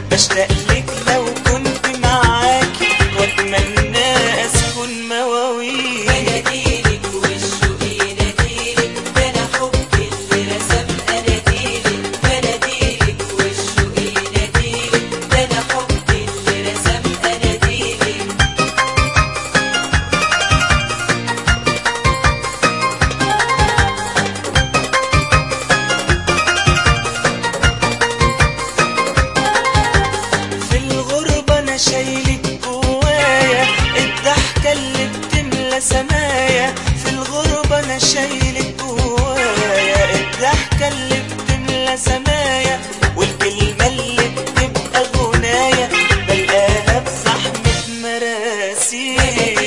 بشتاق لك لو كنت معاكي واتمنى اسكن مواويل بناديلك والشوق يناديلك ده انا حبي اللي رسم اناديلك بناديلك والشوق يناديلك ده انا حبي اللي رسم اناديلك في الغربة أنا شايلك جوايا الضحكة اللي بتملى سمايا في الغربة أنا شايلك جوايا الضحكة اللي بتملى سمايا والكلمة اللي بتبقى غنايا بلقاها بزحمة مراسيل